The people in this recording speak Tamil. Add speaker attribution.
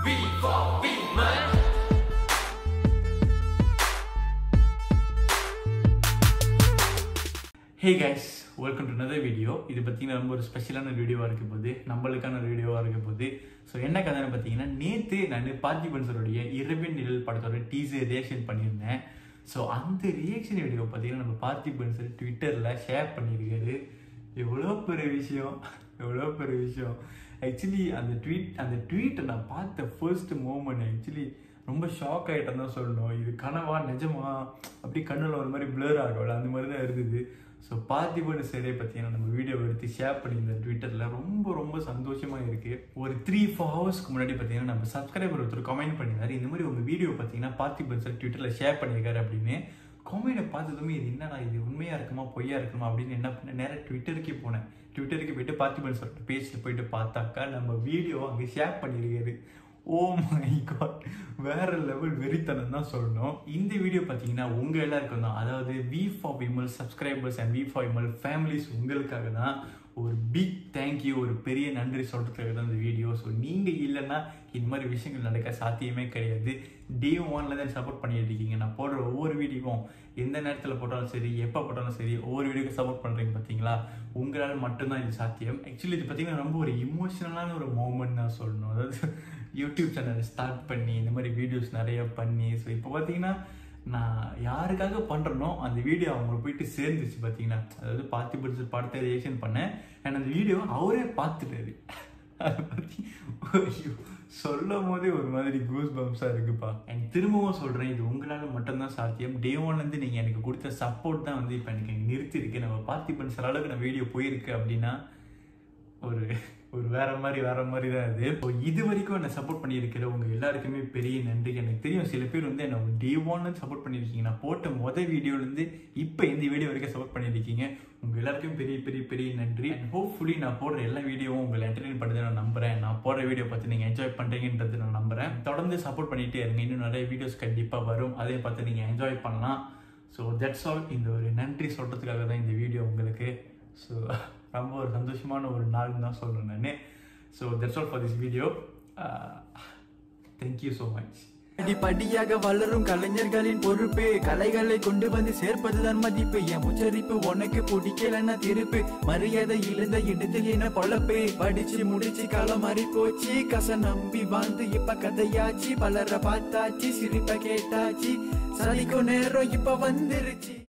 Speaker 1: hey guys welcome to another video இது பார்த்தீங்கன்னா ரொம்ப ஒரு ஸ்பெஷலான வீடியோவாக இருக்க போகுது நம்மளுக்கான ஒரு வீடியோவாக இருக்க போகுது ஸோ என்ன கதைன்னு பார்த்தீங்கன்னா நேற்று நான் பார்த்திபன் சாருடைய இரவின் நிழல் படத்தோட டீசர் ரியாக்ஷன் பண்ணியிருந்தேன் ஸோ அந்த ரியாக்ஷன் வீடியோ பார்த்தீங்கன்னா நம்ம பார்த்திபன் சார் ட்விட்டரில் ஷேர் பண்ணியிருக்காரு எவ்வளோ பெரிய விஷயம் எவ்வளோ பெரிய விஷயம் ஆக்சுவலி அந்த ட்வீட் அந்த ட்வீட்டை நான் பார்த்த ஃபர்ஸ்ட் மூமெண்ட் ஆக்சுவலி ரொம்ப ஷாக் ஆகிட்டேன் தான் சொல்லணும் இது கனவா நிஜமா அப்படி கண்ணில் ஒரு மாதிரி பிளர் ஆகல அந்த மாதிரி தான் இருந்தது ஸோ பார்த்திபன் சரே பார்த்தீங்கன்னா நம்ம வீடியோ எடுத்து ஷேர் பண்ணியிருந்தேன் ட்விட்டரில் ரொம்ப ரொம்ப சந்தோஷமாக இருக்குது ஒரு த்ரீ ஃபோர் ஹவர்ஸ்க்கு முன்னாடி பார்த்தீங்கன்னா நம்ம சப்ஸ்கிரைபர் ஒருத்தர் கமெண்ட் பண்ணியிருந்தாரு இந்த மாதிரி உங்கள் வீடியோ பார்த்தீங்கன்னா பார்த்திபன் சார் ட்விட்டரில் ஷேர் பண்ணியிருக்காரு அப்படின்னு காமெண்டை பார்த்ததுமே இது என்னடா இது உண்மையாக இருக்குமா பொய்யா இருக்குமா அப்படின்னு என்ன பண்ண நேராக ட்விட்டருக்கே போனேன் ட்விட்டருக்கு போயிட்டு பார்த்திபன் சார் பேஜில் போயிட்டு பார்த்தாக்கா நம்ம வீடியோ அங்கே ஷேர் பண்ணியிருக்காரு ஓ மை காட் வேற லெவல் வெறித்தனம் தான் சொல்லணும் இந்த வீடியோ பார்த்தீங்கன்னா உங்க எல்லாருக்கும் தான் அதாவது V for Vimal subscribers and V for Vimal families உங்களுக்காக தான் ஒரு பிக் தேங்க்யூ ஒரு பெரிய நன்றி சொல்றதுக்காக தான் இந்த வீடியோ ஸோ நீங்க இல்லைன்னா இந்த மாதிரி விஷயங்கள் நடக்க சாத்தியமே கிடையாது டே ஒன்ல தான் சப்போர்ட் பண்ணிட்டு இருக்கீங்க நான் போடுற ஒவ்வொரு வீடியோவும் எந்த நேரத்தில் போட்டாலும் சரி எப்போ போட்டாலும் சரி ஒவ்வொரு வீடியோக்கு சப்போர்ட் பண்ணுறீங்க பார்த்தீங்களா உங்களால் மட்டும்தான் இது சாத்தியம் ஆக்சுவலி இது பார்த்தீங்கன்னா ரொம்ப ஒரு இமோஷனலான ஒரு மூமெண்ட் தான் சொல்லணும் அதாவது யூடியூப் சேனல் ஸ்டார்ட் பண்ணி இந்த மாதிரி வீடியோஸ் நிறைய பண்ணி ஸோ இப்போ பார்த்தீங்கன்னா நான் யாருக்காக பண்ணுறனோ அந்த வீடியோ அவங்க போயிட்டு சேர்ந்துச்சு பார்த்தீங்கன்னா அதாவது பார்த்து பிடிச்ச படத்தை ரியாக்ஷன் பண்ணேன் அண்ட் அந்த வீடியோ அவரே பார்த்துட்டாரு அதை பற்றி ஐயோ சொல்லும் போதே ஒரு மாதிரி கூஸ் பம்ஸாக இருக்குப்பா அண்ட் திரும்பவும் சொல்கிறேன் இது உங்களால் மட்டும்தான் சாத்தியம் டே ஒன்லேருந்து நீங்கள் எனக்கு கொடுத்த சப்போர்ட் தான் வந்து இப்போ எனக்கு நிறுத்திருக்கு நம்ம பார்த்திபன் சில அளவுக்கு நான் வீடியோ போயிருக்கு அப்படின்னா ஒரு ஒரு வேற மாதிரி வேற மாதிரி தான் இது ஸோ இது வரைக்கும் என்னை சப்போர்ட் பண்ணியிருக்கிற உங்க எல்லாருக்குமே பெரிய நன்றி எனக்கு தெரியும் சில பேர் வந்து என்ன டே ஒன்னு சப்போர்ட் பண்ணியிருக்கீங்க நான் போட்ட மொதல் வீடியோலேருந்து இப்போ இந்த வீடியோ வரைக்கும் சப்போர்ட் பண்ணியிருக்கீங்க உங்க எல்லாருக்கும் பெரிய பெரிய பெரிய நன்றி அண்ட் ஹோப்ஃபுல்லி நான் போடுற எல்லா வீடியோவும் உங்களை என்டர்டைன் பண்ணுறது நான் நம்புறேன் நான் போடுற வீடியோ பார்த்து நீங்கள் என்ஜாய் பண்ணுறீங்கன்றது நான் நம்புறேன் தொடர்ந்து சப்போர்ட் பண்ணிட்டே இருங்க இன்னும் நிறைய வீடியோஸ் கண்டிப்பாக வரும் அதை பார்த்து நீங்கள் என்ஜாய் பண்ணலாம் ஸோ தட்ஸ் ஆல் இந்த ஒரு நன்றி சொல்கிறதுக்காக தான் இந்த வீடியோ உங்களுக்கு ஸோ ரொம்ப ஒரு சந்தோஷமான ஒரு நாள் தான் சொல்கிறேன் நான் so that's all for this video thank you so much
Speaker 2: படிப்படியாக வளரும் கலைஞர்களின் பொறுப்பு கலைகளை கொண்டு வந்து சேர்ப்பதுதான் மதிப்பு என் உச்சரிப்பு உனக்கு பிடிக்கலன்னா திருப்பு மரியாதை இழந்த இடத்தில் என்ன பொழப்பு படிச்சு முடிச்சு காலம் மாறி போச்சு கச நம்பி வாழ்ந்து இப்ப கதையாச்சு பலரை பார்த்தாச்சு சிரிப்ப கேட்டாச்சு சலிக்கும் நேரம் இப்ப வந்துருச்சு